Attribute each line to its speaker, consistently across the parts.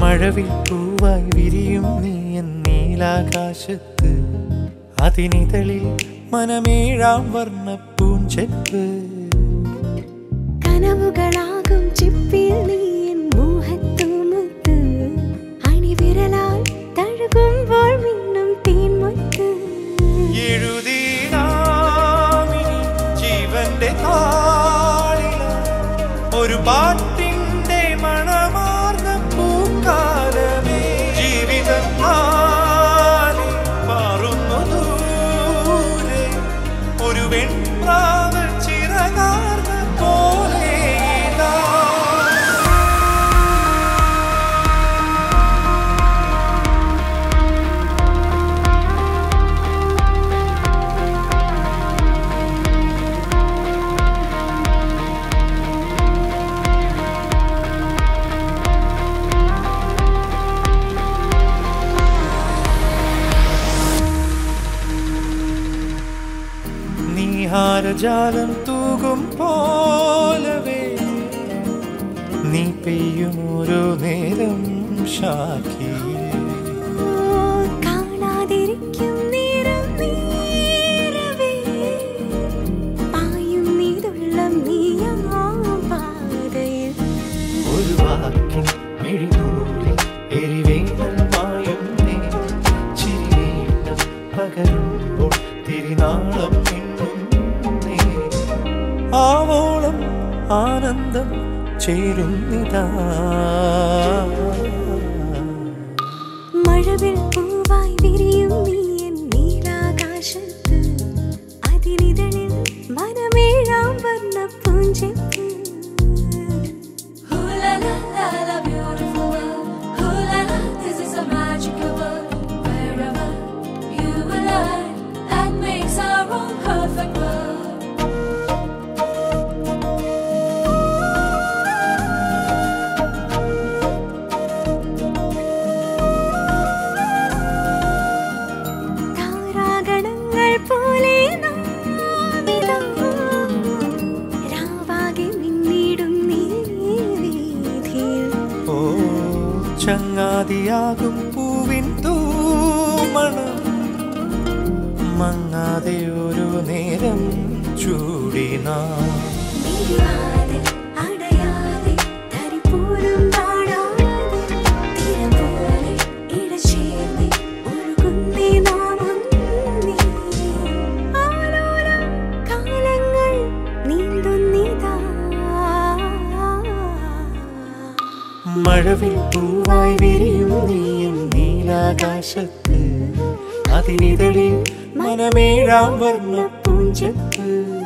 Speaker 1: മഴവിൽ പൂവായി വിരിയും നീ നീലാകാശത്ത് അതിനിതളിൽ മനമേഴാം വർണ്ണ പൂഞ്ചെപ്പ്
Speaker 2: കനവുകളാകും ചിപ്പിൽ നീയൻ മോഹത്തൂമുത്ത് അണിവിരലാൽ തഴുകുമ്പോൾ മിന്നും തേൻമുത്ത്
Speaker 1: എഴുതിനാമിനി ജീവന്റെ താളില ഒരു പാട്ടിന്റെ മണമാർന്ന പൂക്കാലമേ ജീവിതം ആലെ മാറുന്നു ദൂരെ ഒരു വെൺപ്രാവ് ചിറകാർന്ന പോലെ ഇതാ. നീഹാരജാലം തൂകും പോലവേ നീ പെയ്യും ഓരോ നേരം ഷാഖി
Speaker 2: ഓ, കാണാതിരിക്കും നേരം നീരവേ പായും നീതുള്ളം നീയാം പാതയിൽ
Speaker 1: ഒരു വാക്കിൻ മിഴിനൂലിൽ എരിവേനൽ മായും നേരം ചിരിവേണ്ടം പകരുമ്പോൾ തിരിനാളം മിന്നും നേരം ആവോളം ആനന്ദം ചേരുന്നിതാ
Speaker 2: മഴവിൽ പൂവായി വിരിയും നീയൻ നീലാകാശത്ത് അതിനിതളിൽ മനമേഴാം വർണ്ണ പൂഞ്ചെപ്പ്
Speaker 3: Ooh la la la la beautiful world. Ooh la la, this is a magical world. Wherever you align, that makes our own perfect world.
Speaker 2: താരാഗണങ്ങൾ പോലെ നാമിതാ രാവാകെ മിന്നിടും നീ വീഥിയിൽ
Speaker 1: ഓ ചങ്ങാതിയാകും പൂവിൻ തൂമണം മങ്ങാതെ ഒരു നേരം ചൂടിനാ
Speaker 2: മിഴിയാതെ, അടയാതെ, തരിപ്പോലും കാണാതെ, തീരം പോലെ ഇഴചേർന്ന് ഒഴുകുന്നേ നാം ഒന്നേ. ആലോലം കാലങ്ങൾ നീന്തുന്നിതാ.
Speaker 1: മഴവിൽ പൂവായി വിരിയും നീയും നീലാകാശത്ത് അതിനിതളിൽ മനമേഴാം വർണ്ണ പൂഞ്ചെപ്പ്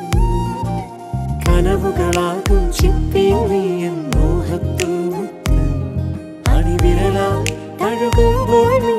Speaker 1: കനവുകളാകും ചിപ്പിൽ നീയും മോഹത്തൂത്ത് അണിവിരലാൽ തഴുകുമ്പോൾ